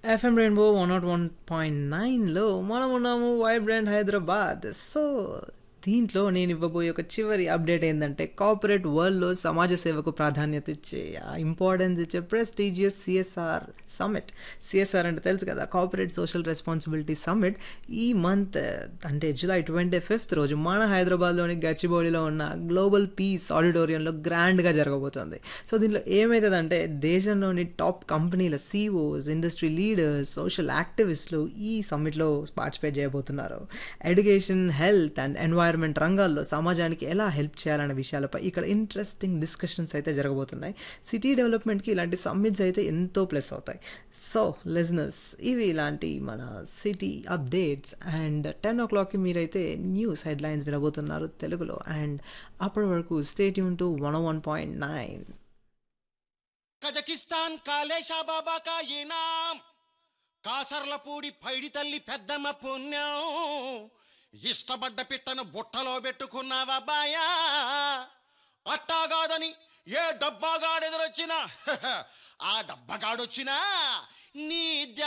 FM rainbow one naught one point నైన్లో మనం ఉన్నాము వైబ్రెంట్ హైదరాబాద్ సో దీంట్లో నేను ఇవ్వబోయే ఒక చివరి అప్డేట్ ఏంటంటే కార్పొరేట్ వరల్డ్లో సమాజ సేవకు ప్రాధాన్యత ఇచ్చే ఇంపార్టెన్స్ ఇచ్చే ప్రెస్టీజియస్ సిఎస్ఆర్ సమ్మిట్ సిఎస్ఆర్ అంటే తెలుసు కదా కార్పొరేట్ సోషల్ రెస్పాన్సిబిలిటీ సమ్మిట్ ఈ మంత్ అంటే జూలై ట్వంటీ ఫిఫ్త్ రోజు మన హైదరాబాద్లోని గచ్చిబౌలిలో ఉన్న గ్లోబల్ పీస్ ఆడిటోరియంలో గ్రాండ్గా జరగబోతోంది సో దీంట్లో ఏమవుతుందంటే దేశంలోని టాప్ కంపెనీల సీఓస్ ఇండస్ట్రీ లీడర్స్ సోషల్ యాక్టివిస్టులు ఈ సమ్మిట్లో పార్టిసిపేట్ చేయబోతున్నారు ఎడ్యుకేషన్ హెల్త్ అండ్ ఎన్వైర్న్మెంట్ రంగాల్లో సమాజానికి ఎలా హెల్ప్ చేయాలనే విషయాలపై ఇక్కడ ఇంట్రెస్టింగ్ డిస్కషన్స్ అయితే జరగబోతున్నాయి సిటీ డెవలప్మెంట్కి ఇలాంటి సమ్మిట్స్ అయితే ఎంతో ప్లస్ అవుతాయి సో లిజనర్స్ ఇవి ఇలాంటి మన సిటీ అప్డేట్స్ అండ్ టెన్ ఓ క్లాక్కి మీరైతే న్యూస్ హెడ్లైన్స్ వినబోతున్నారు తెలుగులో అండ్ అప్పటి వరకు స్టేట్ యూన్ to one one point nine Kazakhstan కాళేశా బాబా కా ఇనాం కాసర్లపూడి పైడి తల్లి పెద్దమ్మ పుణ్యం ఇష్టపడ్డ పిట్టను బుట్టలో పెట్టుకున్నావా బాయా అట్టాగాదని ఏ డబ్బాగాడెదురొచ్చినా ఆ డబ్బగాడొచ్చినా నీ